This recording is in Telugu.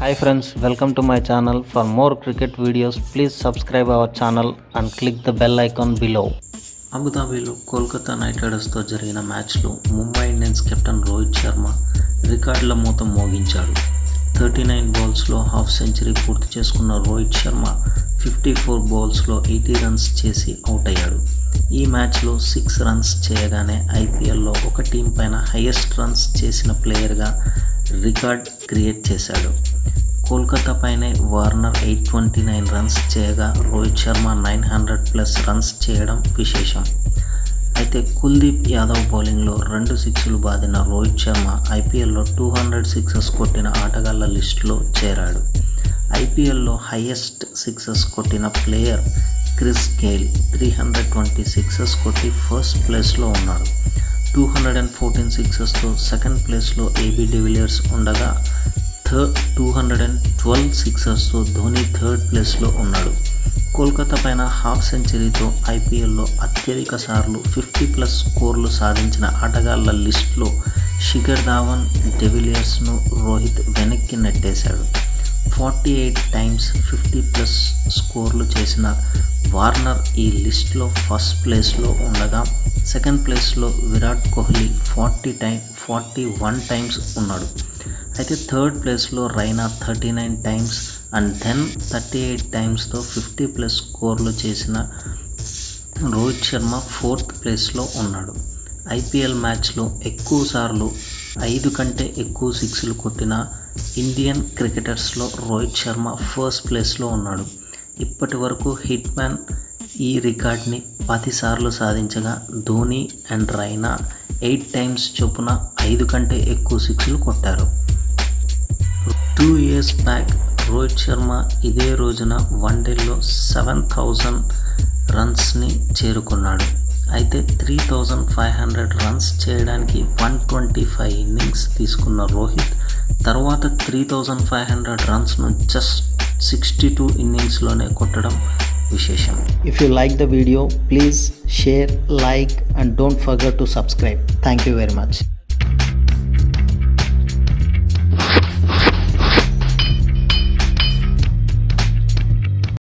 Hi friends, welcome to my channel. For more cricket videos, please subscribe our channel and click the bell icon below. అబుదాబిలో కోల్కతా నైట్ రైడర్స్తో జరిగిన మ్యాచ్లో ముంబై ఇండియన్స్ కెప్టెన్ రోహిత్ శర్మ రికార్డుల మూత మోగించాడు థర్టీ నైన్ బాల్స్లో హాఫ్ సెంచరీ పూర్తి చేసుకున్న రోహిత్ శర్మ ఫిఫ్టీ ఫోర్ బాల్స్లో ఎయిటీ రన్స్ చేసి అవుట్ అయ్యాడు ఈ మ్యాచ్లో సిక్స్ రన్స్ చేయగానే ఐపీఎల్లో ఒక టీం పైన హైయెస్ట్ రన్స్ చేసిన ప్లేయర్గా రికార్డ్ క్రియేట్ చేశాడు కోల్కతా పైనే Warner eight twenty nine runs చేయగా Rohit Sharma nine hundred plus runs చేయడం విశేషం అయితే కుల్దీప్ యాదవ్ బౌలింగ్లో రెండు సిక్స్లు బాదిన రోహిత్ శర్మ ఐపీఎల్లో టూ హండ్రెడ్ సిక్సెస్ కొట్టిన ఆటగాళ్ల లిస్టులో చేరాడు ఐపీఎల్లో హైయెస్ట్ సిక్సెస్ కొట్టిన player Chris Gayle three hundred twenty sixes కొట్టి ఫస్ట్ ప్లేస్లో ఉన్నాడు టూ హండ్రెడ్ అండ్ ఫోర్టీన్ సిక్సెస్తో సెకండ్ ప్లేస్లో ఏబీ డివిలియర్స్ ఉండగా third two hundred and twelve సిక్సర్స్తో ధోని థర్డ్ ప్లేస్లో ఉన్నాడు కోల్కతా పైన హాఫ్ సెంచరీతో ఐపీఎల్లో అత్యధిక సార్లు ఫిఫ్టీ ప్లస్ స్కోర్లు సాధించిన ఆటగాళ్ల లిస్టులో శిఖర్ ధావన్ డెవిలియర్స్ను రోహిత్ వెనక్కి నెట్టేశాడు forty eight times fifty plus స్కోర్లు చేసిన వార్నర్ ఈ లిస్ట్లో ఫస్ట్ ప్లేస్లో ఉండగా సెకండ్ ప్లేస్లో Virat Kohli forty time forty one times ఉన్నాడు అయితే థర్డ్ ప్లేస్లో Raina thirty nine times and then thirty eight టైమ్స్తో ఫిఫ్టీ ప్లస్ స్కోర్లు చేసిన రోహిత్ శర్మ ఫోర్త్ ప్లేస్లో ఉన్నాడు ఐపీఎల్ మ్యాచ్లో ఎక్కువ సార్లు ఐదు కంటే ఎక్కువ సిక్స్లు కొట్టిన ఇండియన్ క్రికెటర్స్లో రోహిత్ శర్మ ఫస్ట్ ప్లేస్లో ఉన్నాడు ఇప్పటి వరకు హిట్ మ్యాన్ ఈ రికార్డ్ని పదిసార్లు సాధించగా Dhoni and Raina eight times చొప్పున ఐదు కంటే ఎక్కువ సిక్స్లు కొట్టారు two years back Rohit Sharma ఇదే రోజున వన్డేలో సెవెన్ థౌజండ్ రన్స్ని చేరుకున్నాడు అయితే three thousand five hundred runs చేయడానికి వన్ ట్వంటీ ఫైవ్ ఇన్నింగ్స్ తీసుకున్న రోహిత్ తర్వాత త్రీ థౌజండ్ ఫైవ్ హండ్రెడ్ రన్స్ను జస్ట్ సిక్స్టీ టూ ఇన్నింగ్స్లోనే కొట్టడం విశేషం if you like the video please share like and don't forget to subscribe thank you very much